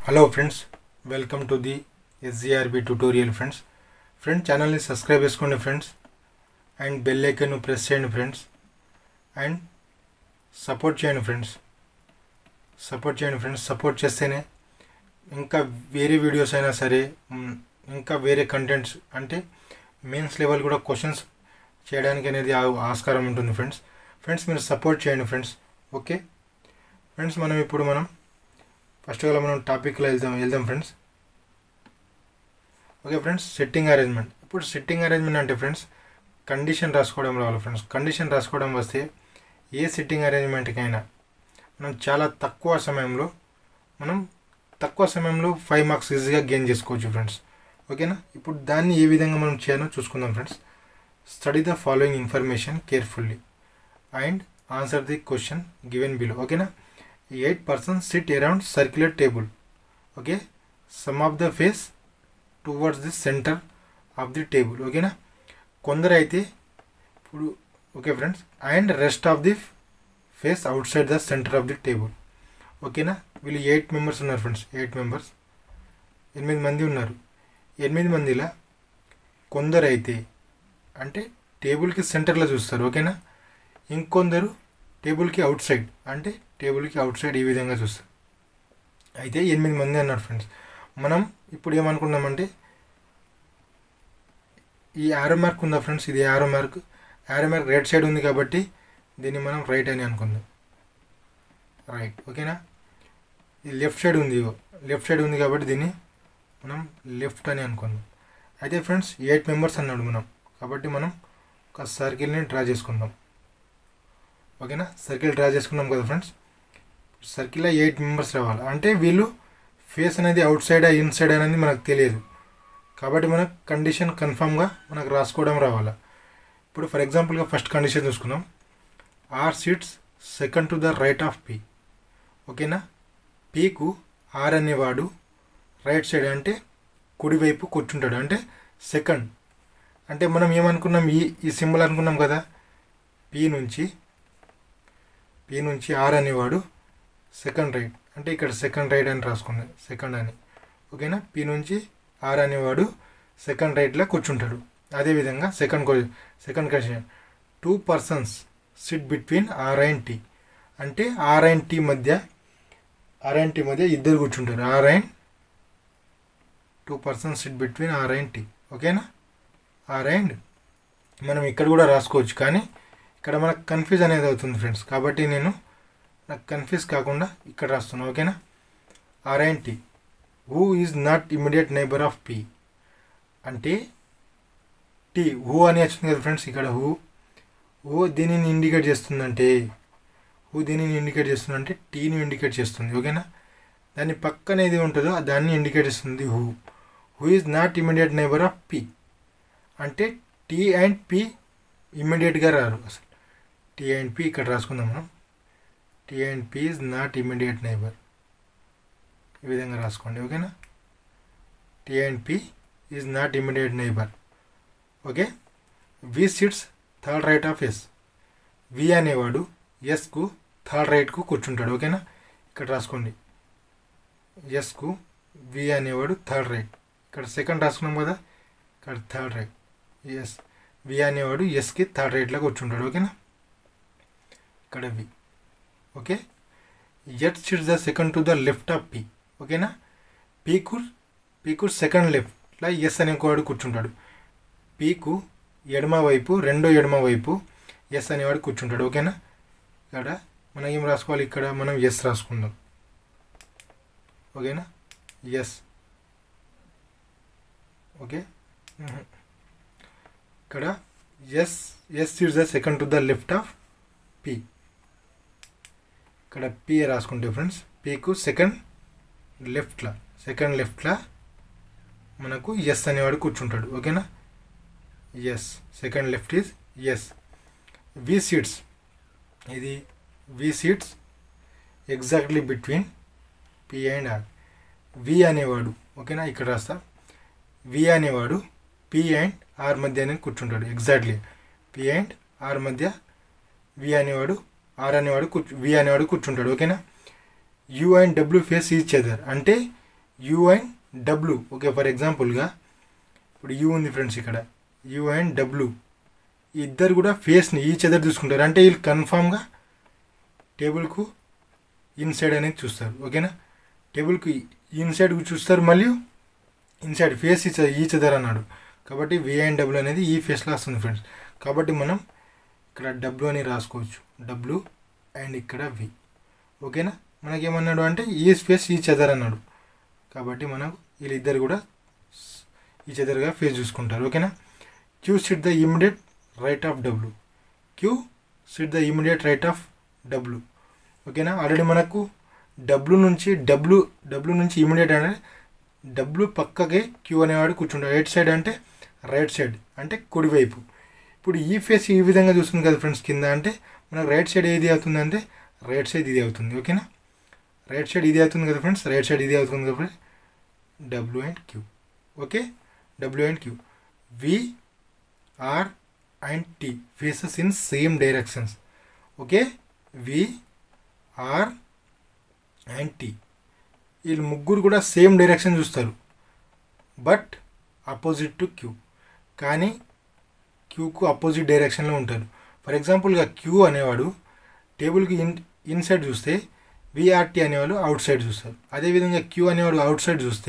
Hello friends welcome to the SGRB tutorial friends friend ఛానల్ని subscribe చేసుకోండి friends and bell ఐకన్ను press చేయండి friends and support చేయండి friends support చేయండి friends support చేస్తేనే ఇంకా వేరే వీడియోస్ అయినా సరే మ్, ఇంకా వేరే కంటెంట్స్ అంటే మెయిన్స్ లెవెల్ కూడా క్వశ్చన్స్ చేయడానికి అనేది ఆ- ఆస్కారం ఉంటుంది ఫ్రెండ్స్ ఫ్రెండ్స్ మీరు సపోర్ట్ చేయండి ఫ్రెండ్స్ ఓకే ఫ్రెండ్స్ మనం ఇప్పుడు మనం ఫస్ట్ ఆఫ్ ఆల్ మనం టాపిక్లో వెళ్దాం వెళ్దాం friends okay friends sitting arrangement ఇప్పుడు సిట్టింగ్ అరేంజ్మెంట్ అంటే ఫ్రెండ్స్ కండిషన్ రాసుకోవడం రావాలి ఫ్రెండ్స్ కండిషన్ రాసుకోవడం వస్తే ఏ సిట్టింగ్ అరేంజ్మెంట్కైనా మనం చాలా తక్కువ సమయంలో మనం తక్కువ సమయంలో ఫైవ్ మార్క్స్ ఈజీగా గెయిన్ చేసుకోవచ్చు ఫ్రెండ్స్ ఓకేనా ఇప్పుడు దాన్ని ఏ విధంగా మనం చేయాలో చూసుకుందాం friends study the following information carefully and answer the question given below ఓకేనా eight persons sit around circular table okay some of the face towards the centre of the table ఓకేనా కొందరు అయితే ఇప్పుడు okay friends and rest of the face outside the centre of the table ఓకేనా వీళ్ళు eight members ఉన్నారు friends eight members ఎనిమిది మంది ఉన్నారు ఎనిమిది మందిలా కొందరు అయితే అంటే టేబుల్కి సెంటర్లో చూస్తారు ఓకేనా ఇంకొందరు టేబుల్కి అవుట్ సైడ్ అంటే టేబుల్కి అవుట్ సైడ్ ఈ విధంగా చూస్తారు అయితే ఎనిమిది మంది అన్నారు ఫ్రెండ్స్ మనం ఇప్పుడు ఏమనుకున్నామంటే ఈ ఆరో మార్క్ ఉందా ఫ్రెండ్స్ ఇది ఆరో మార్క్ ఆరో మార్క్ రైట్ సైడ్ ఉంది కాబట్టి దీన్ని మనం రైట్ అని అనుకుందాం రైట్ ఓకేనా ఇది లెఫ్ట్ సైడ్ ఉంది లెఫ్ట్ సైడ్ ఉంది కాబట్టి దీన్ని మనం లెఫ్ట్ అని అనుకుందాం అయితే ఫ్రెండ్స్ ఎయిట్ మెంబర్స్ అన్నాడు మనం కాబట్టి మనం ఒక సర్కిల్ని డ్రా చేసుకుందాం ఓకేనా సర్కిల్ డ్రా చేసుకున్నాం కదా ఫ్రెండ్స్ సర్కిల్లో ఎయిట్ మెంబర్స్ రావాలి అంటే వీళ్ళు ఫేస్ అనేది అవుట్ సైడ్ ఇన్ సైడ్ అనేది మనకు తెలియదు కాబట్టి మనకు కండిషన్ కన్ఫామ్గా మనకు రాసుకోవడం రావాలి ఇప్పుడు ఫర్ ఎగ్జాంపుల్గా ఫస్ట్ కండిషన్ చూసుకుందాం R seats second to the right of P ఓకేనా పీకు ఆర్ అనేవాడు రైట్ సైడ్ అంటే కుడివైపు కూర్చుంటాడు అంటే సెకండ్ అంటే మనం ఏమనుకున్నాం ఈ ఈ సింబల్ అనుకున్నాం కదా పీ నుంచి పీ నుంచి ఆర్ అనేవాడు సెకండ్ రైట్ అంటే ఇక్కడ సెకండ్ రైట్ అని రాసుకుంది సెకండ్ అని ఓకేనా పీ నుంచి ఆర్ అనేవాడు సెకండ్ రైట్లో కూర్చుంటాడు అదేవిధంగా second second question two persons sit between R and T అంటే ఆర్ అండ్ టీ మధ్య ఆర్ అండ్ టీ మధ్య ఇద్దరు కూర్చుంటారు R and two persons sit between R and T ఓకేనా ఆర్ అండ్ మనం ఇక్కడ కూడా రాసుకోవచ్చు కానీ ఇక్కడ మనకు కన్ఫ్యూజ్ అనేది అవుతుంది ఫ్రెండ్స్ కాబట్టి నేను నాకు కన్ఫ్యూజ్ కాకుండా ఇక్కడ రాస్తున్నాను ఓకేనా R and T who is not immediate neighbour of P అంటే టీ హూ అని వచ్చింది కదా ఫ్రెండ్స్ ఇక్కడ హూ హూ దీనిని ఇండికేట్ చేస్తుందంటే హూ దీనిని ఇండికేట్ చేస్తుందంటే టీని ఇండికేట్ చేస్తుంది ఓకేనా దాని పక్కన ఏది ఉంటుందో దాన్ని ఇండికేట్ చేస్తుంది who who is not immediate neighbour of P అంటే టీ అండ్ పీ ఇమ్మీడియట్గా రారు అసలు టీ అండ్ పీ ఇక్కడ రాసుకుందాం మనం T and P is not immediate neighbour ఈ విధంగా రాసుకోండి ఓకేనా T and P is not immediate neighbour okay V sits third right of S V అనేవాడు ఎస్కు థర్డ్ రైట్కు కూర్చుంటాడు ఓకేనా ఇక్కడ రాసుకోండి ఎస్కు వి అనేవాడు థర్డ్ రైట్ ఇక్కడ సెకండ్ రాసుకున్నాం కదా ఇక్కడ థర్డ్ రైట్ ఎస్ వి అనేవాడు ఎస్కి థర్డ్ రైట్లో కూర్చుంటాడు ఓకేనా ఇక్కడ V okay at sits the second to the left of P ఓకేనా పీకు పీకు సెకండ్ లెఫ్ట్లో ఎస్ అనేవాడు కూర్చుంటాడు పీకు ఎడమ వైపు రెండో ఎడమ వైపు ఎస్ అనేవాడు కూర్చుంటాడు ఓకేనా ఇక్కడ మనం ఏం రాసుకోవాలి ఇక్కడ మనం ఎస్ రాసుకుందాం ఓకేనా ఎస్ ఓకే మ్మ్. ఇక్కడ S S is the second to the left of P ఇక్కడ పీ రాసుకుంటే ఫ్రెండ్స్ పీకు సెకండ్ లెఫ్ట్లో సెకండ్ లెఫ్ట్లో మనకు ఎస్ అనేవాడు కూర్చుంటాడు ఓకేనా S second left is S V seats ఇది V seats exactly between P and R V అనేవాడు ఓకేనా ఇక్కడ రాస్తా వి అనేవాడు పి అండ్ ఆర్ మధ్యనే కూర్చుంటాడు ఎగ్జాక్ట్లీ పి అండ్ ఆర్ మధ్య వి అనేవాడు ఆర్ అనేవాడు కూర్చు వి అనేవాడు కూర్చుంటాడు ఓకేనా U and W face each other అంటే U and W okay for ఎగ్జాంపుల్గా ఇప్పుడు యూ ఉంది ఫ్రెండ్స్ ఇక్కడ యూ అండ్ డబ్ల్యూ ఇద్దరు కూడా ఫేస్ని ఈ చెదర్ చూసుకుంటారు అంటే వీళ్ళు కన్ఫామ్గా టేబుల్కు ఇన్సైడ్ అనేది చూస్తారు ఓకేనా టేబుల్కి ఇన్సైడ్ చూస్తారు మళ్ళీ ఇన్సైడ్ ఫేస్ ఈ ఈ చెదర్ అన్నాడు కాబట్టి వి అండ్ డబ్ల్యూ అనేది ఈ ఫేస్లో వస్తుంది ఫ్రెండ్స్ కాబట్టి మనం ఇక్కడ డబ్ల్యూ అని రాసుకోవచ్చు డబ్ల్యూ అండ్ ఇక్కడ వి ఓకేనా మనకేమన్నాడు అంటే ఈ ఫేస్ ఈ చెదర్ అన్నాడు కాబట్టి మనకు వీళ్ళిద్దరు కూడా ఈ చెదర్గా ఫేస్ చూసుకుంటారు ఓకేనా Q sit the immediate right of W Q sit the immediate right of W ఓకేనా ఆల్రెడీ మనకు డబ్ల్యూ నుంచి డబ్ల్యూ డబ్ల్యూ నుంచి ఇమిడియట్ అంటే డబ్ల్యూ పక్కకే క్యూ అనేవాడు కూర్చుంటాడు రైట్ సైడ్ అంటే రైట్ సైడ్ అంటే కుడివైపు ఇప్పుడు ఈ ఫేస్ ఈ విధంగా చూస్తుంది కదా ఫ్రెండ్స్ కింద అంటే మనకు రైట్ సైడ్ ఏది అవుతుంది అంటే రైట్ సైడ్ ఇది అవుతుంది ఓకేనా రైట్ సైడ్ ఇది అవుతుంది కదా ఫ్రెండ్స్ రైట్ సైడ్ ఇది అవుతుంది కదా friends W and Q okay W and Q V R and T faces in same directions okay V R and T వీళ్ళు ముగ్గురు కూడా సేమ్ డైరెక్షన్ చూస్తారు బట్ అపోజిట్ టు క్యూ కానీ క్యూకు అపోజిట్ డైరెక్షన్లో ఉంటారు ఫర్ ఎగ్జాంపుల్గా క్యూ అనేవాడు టేబుల్కి ఇన్ ఇన్సైడ్ చూస్తే విఆర్టీ అనేవాళ్ళు అవుట్ సైడ్ చూస్తారు అదేవిధంగా క్యూ అనేవాడు అవుట్ సైడ్ చూస్తే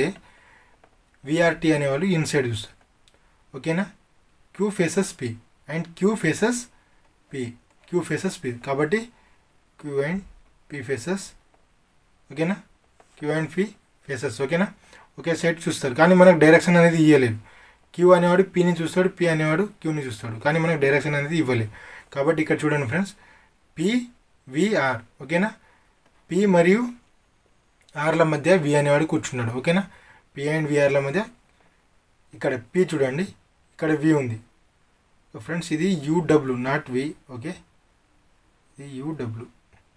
విఆర్టీ అనేవాళ్ళు ఇన్సైడ్ చూస్తారు ఓకేనా Q faces P and Q faces P Q faces P కాబట్టి క్యూ అండ్ పి ఫేసెస్ ఓకేనా క్యూ అండ్ పి ఫేసెస్ ఓకేనా ఒకే సైడ్ చూస్తారు కానీ మనకు డైరెక్షన్ అనేది ఇవ్వలేదు క్యూ అనేవాడు పీని చూస్తాడు పి అనేవాడు క్యూని చూస్తాడు కానీ మనకు డైరెక్షన్ అనేది ఇవ్వలేదు కాబట్టి ఇక్కడ చూడండి ఫ్రెండ్స్ పి విఆర్ ఓకేనా పి మరియు ఆర్ల మధ్య వి అనేవాడు కూర్చున్నాడు ఓకేనా పి అండ్ విఆర్ల మధ్య ఇక్కడ పి చూడండి ఇక్కడ వి ఉంది ఫ్రెండ్స్ ఇది యూడబ్ల్యూ నాట్ వి ఓకే ఇది యూడబ్ల్యూ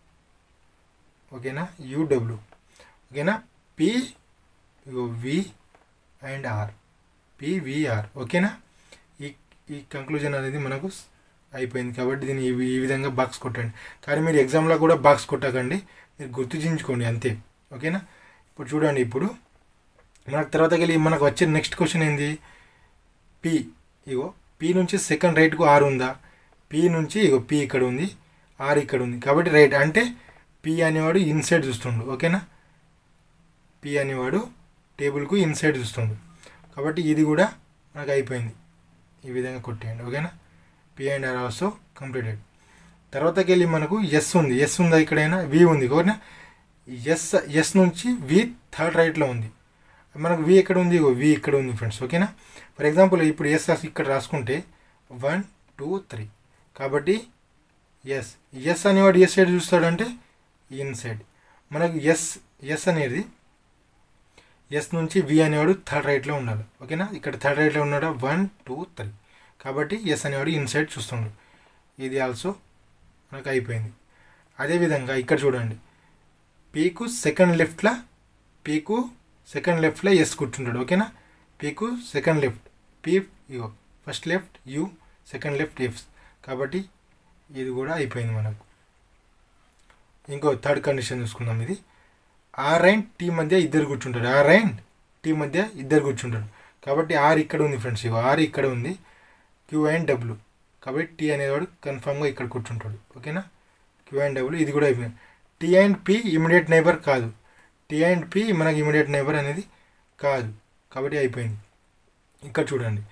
ఓకేనా యూడబ్ల్యూ ఓకేనా P V and R P V R ఓకేనా ఈ ఈ కంక్లూజన్ అనేది మనకు అయిపోయింది కాబట్టి దీన్ని ఈ ఈ విధంగా బాక్స్ కొట్టండి కానీ మీరు ఎగ్జామ్లో కూడా బాక్స్ కొట్టకండి మీరు గుర్తుంచుకోండి అంతే ఓకేనా ఇప్పుడు చూడండి ఇప్పుడు మనకు తర్వాత వెళ్ళి మనకు వచ్చే నెక్స్ట్ క్వశ్చన్ ఏంది పి ఇగో పి నుంచి సెకండ్ రైట్కు ఆర్ ఉందా పి నుంచి ఇగో పి ఇక్కడ ఉంది ఆర్ ఇక్కడ ఉంది కాబట్టి రైట్ అంటే పి అనేవాడు ఇన్సైడ్ చూస్తుండు ఓకేనా పి అనేవాడు టేబుల్కు ఇన్సైడ్ చూస్తుండు కాబట్టి ఇది కూడా మనకు అయిపోయింది ఈ విధంగా కొట్టేయండి ఓకేనా P and R also completed తర్వాతకి వెళ్ళి మనకు ఎస్ ఉంది ఎస్ ఉందా ఇక్కడైనా వి ఉంది ఓకేనా ఎస్ ఎస్ నుంచి వి థర్డ్ రైట్లో ఉంది మనకు వి ఎక్కడ ఉంది వి ఇక్కడ ఉంది ఫ్రెండ్స్ ఓకేనా ఫర్ ఎగ్జాంపుల్ ఇప్పుడు ఎస్ ఇక్కడ రాసుకుంటే వన్ టూ త్రీ కాబట్టి ఎస్ ఎస్ అనేవాడు ఎస్ సైడ్ చూస్తాడంటే ఇన్ సైడ్ మనకు ఎస్ ఎస్ అనేది ఎస్ నుంచి వి అనేవాడు థర్డ్ రైట్లో ఉండాలి ఓకేనా ఇక్కడ థర్డ్ రైట్లో ఉన్నాడు వన్ టూ త్రీ కాబట్టి ఎస్ అనేవాడు ఇన్సైడ్ చూస్తుండు ఇది ఆల్సో మనకు అయిపోయింది అదేవిధంగా ఇక్కడ చూడండి పీకు సెకండ్ లెఫ్ట్లో పీకు సెకండ్ లెఫ్ట్లో ఎస్ కూర్చుంటాడు ఓకేనా పీకు సెకండ్ లెఫ్ట్ పీ ఇగో first left U second left F కాబట్టి ఇది కూడా అయిపోయింది మనకు ఇంకో థర్డ్ కండిషన్ చూసుకుందాం ఇది ఆర్ అండ్ టీ మధ్య ఇద్దరు కూర్చుంటారు ఆర్ అండ్ టీ మధ్య ఇద్దరు కూర్చుంటారు కాబట్టి ఆర్ ఇక్కడ ఉంది ఫ్రెండ్స్ ఇగో ఆర్ ఇక్కడ ఉంది క్యూ అండ్ డబ్ల్యూ కాబట్టి టీ అనేవాడు కన్ఫామ్గా ఇక్కడ కూర్చుంటాడు ఓకేనా క్యూ అండ్ డబ్ల్యూ ఇది కూడా అయిపోయింది T and P immediate neighbour కాదు టీ అండ్ పి మనకి ఇమీడియట్ నైబర్ అనేది కాదు కాబట్టి అయిపోయింది ఇక్కడ చూడండి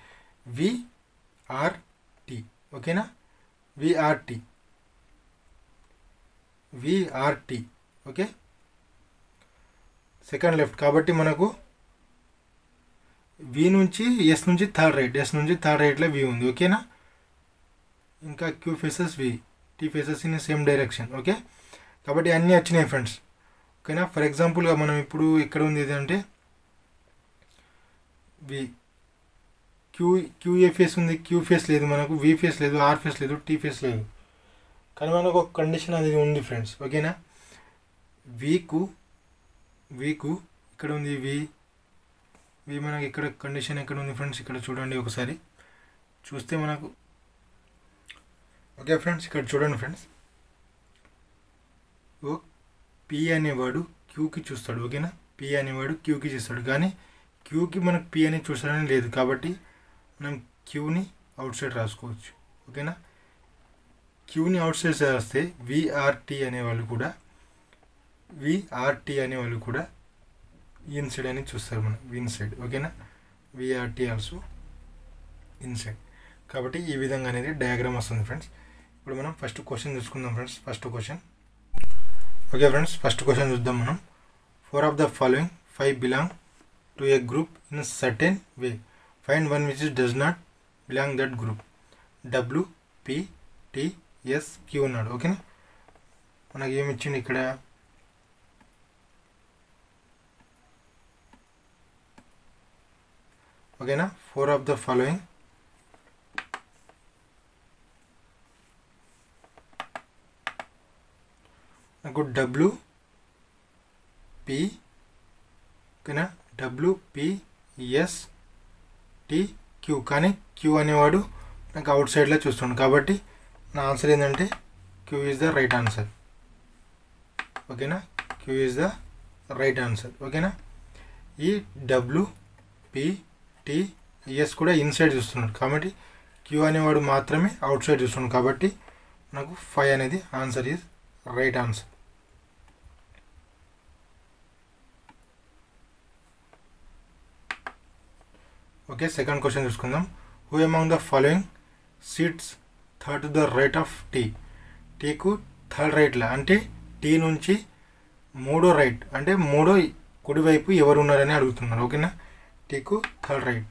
విఆర్టీ ఓకేనా V R T V R T okay second left కాబట్టి మనకు వి నుంచి ఎస్ నుంచి థర్డ్ రైట్ ఎస్ నుంచి థర్డ్ రైట్లో వి ఉంది ఓకేనా ఇంకా Q faces V T faces in same direction okay కాబట్టి అన్నీ వచ్చినాయి ఫ్రెండ్స్ ఓకేనా ఫర్ ఎగ్జాంపుల్గా మనం ఇప్పుడు ఎక్కడ ఉంది ఏదంటే వి క్యూ క్యూఏ ఫేస్ ఉంది క్యూ ఫేస్ లేదు మనకు వి ఫేస్ లేదు ఆర్ ఫేస్ లేదు టీ ఫేస్ లేదు కానీ మనకు ఒక కండిషన్ అనేది ఉంది ఫ్రెండ్స్ ఓకేనా వీకు వీకు ఇక్కడ ఉంది వి వి మనకి ఇక్కడ కండిషన్ ఎక్కడ ఉంది ఫ్రెండ్స్ ఇక్కడ చూడండి ఒకసారి చూస్తే మనకు ఓకే ఫ్రెండ్స్ ఇక్కడ చూడండి ఫ్రెండ్స్ ఓ పి అనేవాడు క్యూకి చూస్తాడు ఓకేనా పి అనేవాడు క్యూకి చేస్తాడు కానీ క్యూకి మనకు పి అని చూసాడని లేదు కాబట్టి మనం క్యూని అవుట్ సైడ్ రాసుకోవచ్చు ఓకేనా క్యూని అవుట్ సైడ్ రాస్తే విఆర్టీ అనేవాళ్ళు కూడా విఆర్టీ అనేవాళ్ళు కూడా ఇన్సైడ్ అని చూస్తారు మనం ఇన్సైడ్ ఓకేనా విఆర్టీ ఆల్సో ఇన్సైడ్ కాబట్టి ఈ విధంగా అనేది డయాగ్రామ్ వస్తుంది ఫ్రెండ్స్ ఇప్పుడు మనం ఫస్ట్ క్వశ్చన్ చూసుకుందాం friends first question okay friends first question చూద్దాం మనం four of the following five belong to a group in certain way find one which does not belong that group W P T S Q ఉన్నాడు ఓకేనా మనకి ఏమి ఇచ్చింది ఇక్కడ ఓకేనా four of the following నాకు డబ్ల్యూ పి ఓకేనా W P S T Q కానీ క్యూ అనేవాడు నాకు అవుట్ సైడ్లో చూస్తున్నాడు కాబట్టి నా ఆన్సర్ ఏంటంటే Q is the right answer ఓకేనా Q is the right answer ఓకేనా ఈ డబ్ల్యూ పి టి ఎస్ కూడా ఇన్సైడ్ చూస్తున్నాడు కాబట్టి క్యూ అనేవాడు మాత్రమే అవుట్ సైడ్ చూస్తున్నాడు కాబట్టి నాకు ఫైవ్ అనేది answer is right answer okay second question చూసుకుందాం who among the following seats third the right of T టీకు థర్డ్ రైట్లా అంటే టీ నుంచి మూడో రైట్ అంటే మూడో కుడివైపు ఎవరు ఉన్నారని అడుగుతున్నారు ఓకేనా టీకు థర్డ్ రైట్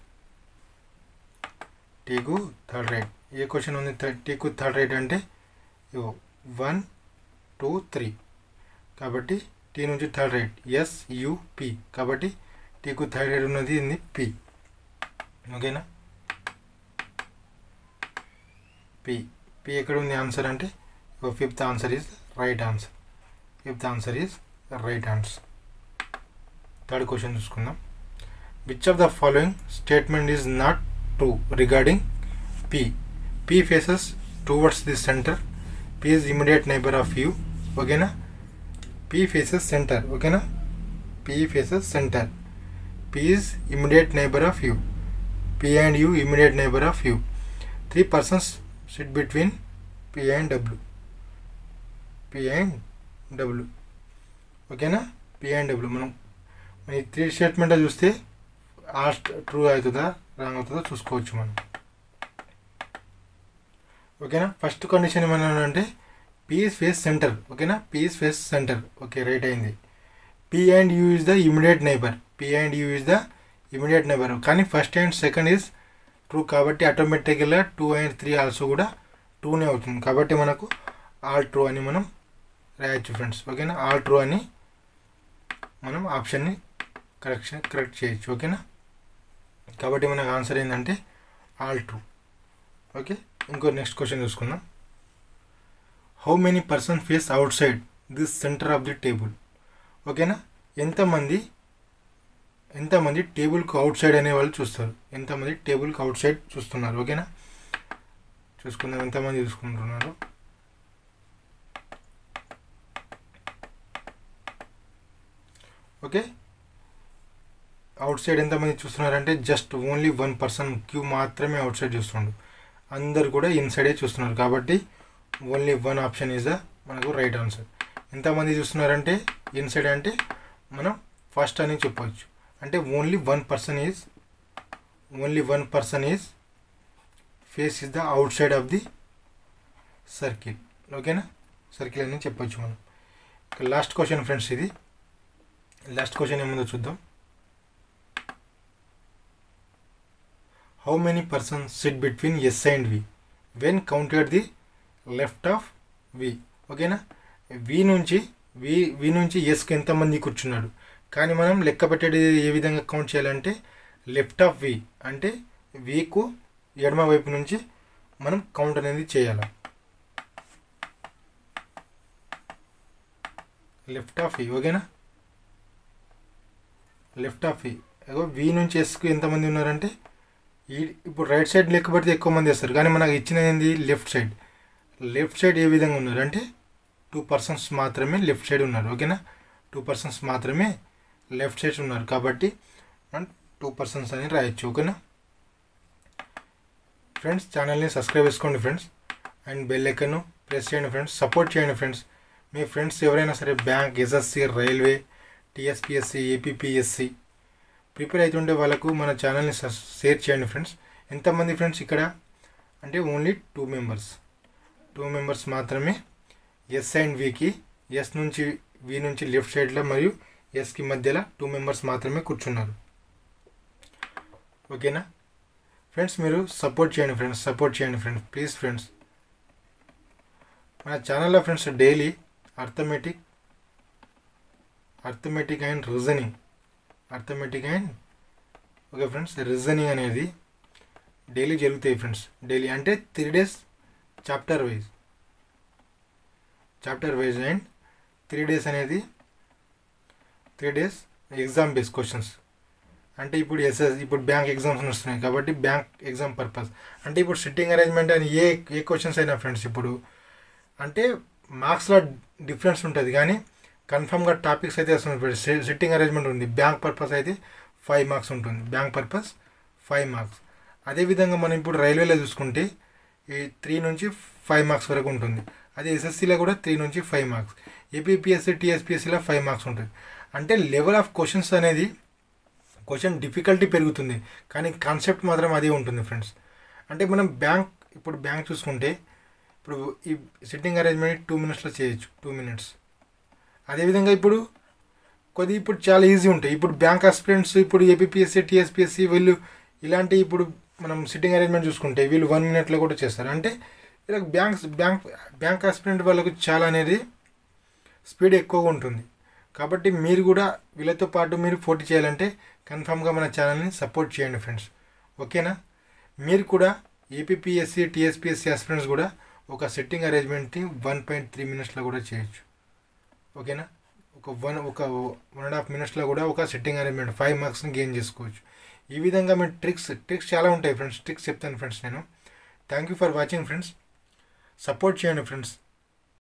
టీకు థర్డ్ రైట్ ఏ క్వశ్చన్ ఉంది టీకు థర్డ్ రైట్ అంటే వన్ టూ త్రీ కాబట్టి టీ నుంచి థర్డ్ రైట్ ఎస్ పి కాబట్టి టీకు థర్డ్ రైట్ ఉన్నది ఇది పి ఓకేనా పి పి ఎక్కడ ఉంది ఆన్సర్ అంటే fifth answer is right answer fifth answer is right answer third question చూసుకుందాం which of the following statement is not true regarding P P faces towards the centre P is immediate neighbour of U ఓకేనా P faces centre ఓకేనా P faces centre P is immediate neighbour of U P and U immediate neighbor of U. Three persons sit between P and W. P and W. ఓకేనా P and W మనం ఈ three statement చూస్తే ఆస్ట్ true అవుతుందా wrong అవుతుందో చూసుకోవచ్చు మనం ఓకేనా first condition ఏమన్నా అంటే పీస్ ఫేస్ సెంటర్ ఓకేనా P's face centre okay right అయింది P and U is the immediate neighbour P and U is the immediate number కానీ first and second is true కాబట్టి ఆటోమేటిక్గా టూ అండ్ త్రీ ఆల్సో కూడా టూనే అవుతుంది కాబట్టి మనకు all true అని మనం రాయొచ్చు ఫ్రెండ్స్ ఓకేనా ఆల్ ట్రూ అని మనం ఆప్షన్ని కరెక్షన్ కరెక్ట్ చేయొచ్చు ఓకేనా కాబట్టి మనకు ఆన్సర్ ఏంటంటే ఆల్ ట్రూ ఓకే ఇంకో నెక్స్ట్ క్వశ్చన్ చూసుకుందాం how many person face outside this centre of the table ఓకేనా ఎంతమంది ఎంతమంది టేబుల్కి అవుట్ సైడ్ అనే వాళ్ళు చూస్తారు ఎంతమంది టేబుల్కి అవుట్ సైడ్ చూస్తున్నారు ఓకేనా చూసుకుందాం ఎంతమంది చూసుకుంటున్నారు ఓకే అవుట్ సైడ్ ఎంతమంది చూస్తున్నారంటే just only one person Q మాత్రమే అవుట్ సైడ్ చూస్తుండు అందరు కూడా ఇన్సైడే చూస్తున్నారు కాబట్టి only one option is the మనకు రైట్ ఆన్సర్ ఎంతమంది చూస్తున్నారంటే ఇన్సైడ్ అంటే మనం ఫస్ట్ అని చెప్పవచ్చు అంటే only one person is only one person is face is the outside of the circle ఓకేనా సర్కిల్ అని చెప్పొచ్చు మనం లాస్ట్ క్వశ్చన్ ఫ్రెండ్స్ ఇది లాస్ట్ క్వశ్చన్ ఏముందో చూద్దాం how many person sit between yes and V when counted the left of V ఓకేనా V నుంచి వి వి నుంచి ఎస్కి ఎంతమంది కూర్చున్నాడు కానీ మనం లెక్క పెట్టేది ఏ విధంగా కౌంట్ చేయాలంటే లెఫ్ట్ ఆఫ్ వి అంటే వీకు ఎడమ వైపు నుంచి మనం కౌంట్ అనేది చేయాలి లెఫ్ట్ ఆఫ్ వి ఓకేనా లెఫ్ట్ ఆఫ్ వి అగో వి నుంచి ఎస్కు ఎంతమంది ఉన్నారంటే ఈ ఇప్పుడు రైట్ సైడ్ లెక్క పెడితే ఎక్కువ మంది వస్తారు కానీ మనకు ఇచ్చినది ఏంది లెఫ్ట్ సైడ్ లెఫ్ట్ సైడ్ ఏ విధంగా ఉన్నారు అంటే టూ పర్సన్స్ మాత్రమే లెఫ్ట్ సైడ్ ఉన్నారు ఓకేనా టూ పర్సన్స్ మాత్రమే లెఫ్ట్ సైడ్ ఉన్నారు కాబట్టి మనం టూ పర్సన్స్ అని రాయొచ్చు ఓకేనా ఫ్రెండ్స్ ఛానల్ని సబ్స్క్రైబ్ చేసుకోండి ఫ్రెండ్స్ అండ్ బెల్ ఐకన్ను ప్రెస్ చేయండి ఫ్రెండ్స్ సపోర్ట్ చేయండి ఫ్రెండ్స్ మీ ఫ్రెండ్స్ ఎవరైనా సరే bank SSC railway TSPSC APPSC prepare అవుతుండే వాళ్ళకు మన ఛానల్ని షేర్ చేయండి ఫ్రెండ్స్ ఎంతమంది ఫ్రెండ్స్ ఇక్కడ అంటే only two members two members మాత్రమే ఎస్ అండ్ వికి ఎస్ నుంచి వి నుంచి లెఫ్ట్ సైడ్లో మరియు ఎస్కి మధ్యలో టూ మెంబర్స్ మాత్రమే కూర్చున్నారు ఓకేనా ఫ్రెండ్స్ మీరు సపోర్ట్ చేయండి ఫ్రెండ్స్ సపోర్ట్ చేయండి ఫ్రెండ్స్ ప్లీజ్ ఫ్రెండ్స్ మన ఛానల్లో friends daily arithmetic arithmetic and reasoning arithmetic and okay friends reasoning అనేది డైలీ జరుగుతాయి ఫ్రెండ్స్ డైలీ అంటే three days chapter wise chapter wise and three days అనేది three days exam base questions అంటే ఇప్పుడు SS ఇప్పుడు bank exams వస్తున్నాయి కాబట్టి bank exam purpose అంటే ఇప్పుడు సిట్టింగ్ అరేంజ్మెంట్ అని ఏ ఏ క్వశ్చన్స్ అయినా ఫ్రెండ్స్ ఇప్పుడు అంటే మార్క్స్లో డిఫరెన్స్ ఉంటుంది కానీ కన్ఫామ్గా టాపిక్స్ అయితే వస్తుంది సిట్టింగ్ అరేంజ్మెంట్ ఉంది బ్యాంక్ పర్పస్ అయితే ఫైవ్ మార్క్స్ ఉంటుంది బ్యాంక్ పర్పస్ ఫైవ్ మార్క్స్ అదేవిధంగా మనం ఇప్పుడు రైల్వేలో చూసుకుంటే ఈ త్రీ నుంచి ఫైవ్ మార్క్స్ వరకు ఉంటుంది అదే ఎస్ఎస్సీలో కూడా త్రీ నుంచి ఫైవ్ మార్క్స్ ఏపీపీఎస్సీ టీఎస్పీఎస్సీలో ఫైవ్ మార్క్స్ ఉంటుంది అంటే లెవెల్ ఆఫ్ క్వశ్చన్స్ అనేది క్వశ్చన్ డిఫికల్టీ పెరుగుతుంది కానీ కాన్సెప్ట్ మాత్రం అదే ఉంటుంది ఫ్రెండ్స్ అంటే మనం బ్యాంక్ ఇప్పుడు బ్యాంక్ చూసుకుంటే ఇప్పుడు ఈ సిట్టింగ్ అరేంజ్మెంట్ టూ మినిట్స్లో చేయొచ్చు టూ మినిట్స్ అదేవిధంగా ఇప్పుడు కొద్ది ఇప్పుడు చాలా ఈజీ ఉంటాయి ఇప్పుడు బ్యాంక్ ఆస్పిరెంట్స్ ఇప్పుడు ఏపీఎస్సీ టీఎస్పీఎస్సీ వీళ్ళు ఇలాంటి ఇప్పుడు మనం సిట్టింగ్ అరేంజ్మెంట్ చూసుకుంటే వీళ్ళు వన్ మినిట్లో కూడా చేస్తారు అంటే ఇలా బ్యాంక్స్ బ్యాంక్ బ్యాంక్ ఆస్పిరెంట్ వాళ్ళకు చాలా అనేది స్పీడ్ ఎక్కువగా ఉంటుంది కాబట్టి మీరు కూడా వీళ్ళతో పాటు మీరు పోటీ చేయాలంటే కన్ఫామ్గా మన ఛానల్ని సపోర్ట్ చేయండి ఫ్రెండ్స్ ఓకేనా మీరు కూడా ఏపీఎస్సీ టీఎస్పీఎస్సీ ఆస్పిరెంట్స్ కూడా ఒక సెట్టింగ్ అరేంజ్మెంట్ని వన్ పాయింట్ త్రీ మినిట్స్లో కూడా చేయొచ్చు ఓకేనా ఒక వన్ ఒక వన్ అండ్ హాఫ్ మినిట్స్లో కూడా ఒక సెట్టింగ్ అరేంజ్మెంట్ ఫైవ్ మార్క్స్ని గెయిన్ చేసుకోవచ్చు ఈ విధంగా మీరు ట్రిక్స్ ట్రిక్స్ చాలా ఉంటాయి ఫ్రెండ్స్ ట్రిక్స్ చెప్తాను ఫ్రెండ్స్ నేను thank you for watching friends support చేయండి ఫ్రెండ్స్